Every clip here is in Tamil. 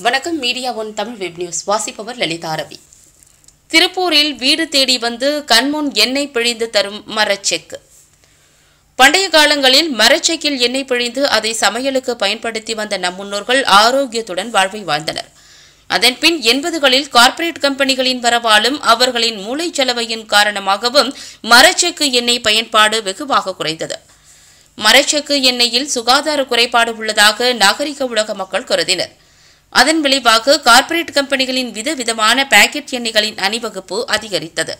வணக்கம் media one Tamil web news வாசிப்பவர் லலிதா ரவி திருப்பூரில் வீடு தேடி வந்து கண்முன் எண்ணெய் பிழிந்து தரும் மரச்செக்கு பண்டைய காலங்களில் மரச்செக்கில் எண்ணெய் பிழிந்து அதை சமையலுக்கு பயன்படுத்தி வந்த நம் முன்னோர்கள் ஆரோக்கியத்துடன் வாழ்வை வாழ்ந்தனர் அதன்பின் எண்பதுகளில் கார்ப்பரேட் கம்பெனிகளின் வரவாலும் அவர்களின் மூளைச்சலவையின் காரணமாகவும் மரச்செக்கு எண்ணெய் பயன்பாடு வெகுவாக குறைந்தது மரச்செக்கு எண்ணெயில் சுகாதார குறைபாடு உள்ளதாக நாகரிக உலக மக்கள் கருதினர் அதன் விளைவாக கார்ப்பரேட் கம்பெனிகளின் விதவிதமான பாக்கெட் எண்ணெய்களின் அணிவகுப்பு அதிகரித்தது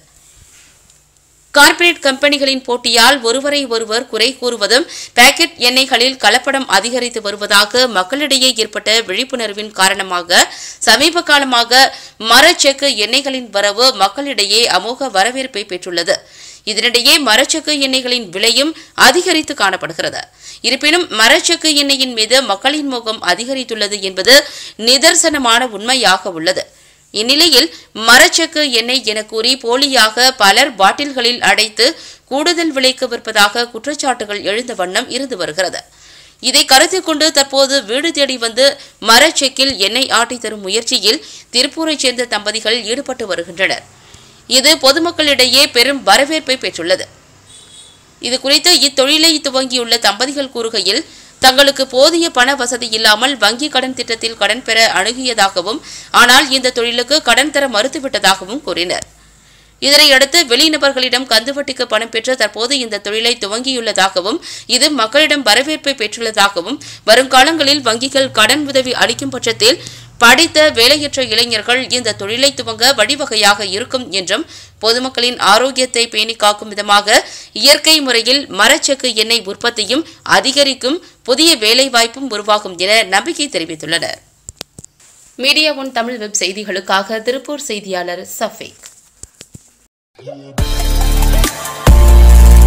கார்ப்பரேட் கம்பெனிகளின் போட்டியால் ஒருவரை ஒருவர் குறை கூறுவதும் பாக்கெட் எண்ணெய்களில் கலப்படம் அதிகரித்து வருவதாக மக்களிடையே ஏற்பட்ட விழிப்புணர்வின் காரணமாக சமீப காலமாக மரச்செக்கு எண்ணெய்களின் வரவு மக்களிடையே அமோக வரவேற்பை பெற்றுள்ளது இதனிடையே மரச்செக்கு எண்ணெய்களின் விலையும் அதிகரித்து காணப்படுகிறது இருப்பினும் மரச்செக்கு எண்ணெயின் மீது மக்களின் மோகம் அதிகரித்துள்ளது என்பது நிதர்சனமான உண்மையாக உள்ளது இந்நிலையில் மரச்செக்கு எண்ணெய் என கூறி போலியாக பலர் பாட்டில்களில் அடைத்து கூடுதல் விலைக்கு விற்பதாக குற்றச்சாட்டுகள் எழுந்த வண்ணம் இருந்து வருகிறது இதை கருத்தில் கொண்டு தற்போது வீடு தேடி வந்து மரச்செக்கில் எண்ணெய் ஆட்டி தரும் முயற்சியில் திருப்பூரைச் சேர்ந்த தம்பதிகள் ஈடுபட்டு வருகின்றனர் இது பொதுமக்களிடையே பெரும் வரவேற்பை பெற்றுள்ளது இது குறித்து இத்தொழிலை துவங்கியுள்ள தம்பதிகள் கூறுகையில் தங்களுக்கு போதிய பண வசதி இல்லாமல் வங்கி கடன் திட்டத்தில் கடன் பெற அணுகியதாகவும் ஆனால் இந்த தொழிலுக்கு கடன் தர மறுத்துவிட்டதாகவும் கூறினர் இதனையடுத்து வெளிநபர்களிடம் கந்துவட்டிக்கு பணம் பெற்று தற்போது இந்த தொழிலை துவங்கியுள்ளதாகவும் இது மக்களிடம் வரவேற்பை பெற்றுள்ளதாகவும் வருங்காலங்களில் வங்கிகள் கடன் உதவி அளிக்கும் பட்சத்தில் படித்த வேலையற்ற இளைஞர்கள் இந்த தொழிலை துவங்க வழிவகையாக இருக்கும் என்றும் பொதுமக்களின் ஆரோக்கியத்தை பேணி காக்கும் விதமாக இயற்கை முறையில் மரச்செக்கு எண்ணெய் உற்பத்தியும் அதிகரிக்கும் புதிய வேலைவாய்ப்பும் உருவாகும் என நம்பிக்கை தெரிவித்துள்ளனர் மீடியா ஒன் தமிழ் வெப் செய்திகளுக்காக திருப்பூர் செய்தியாளர் சஃபேக்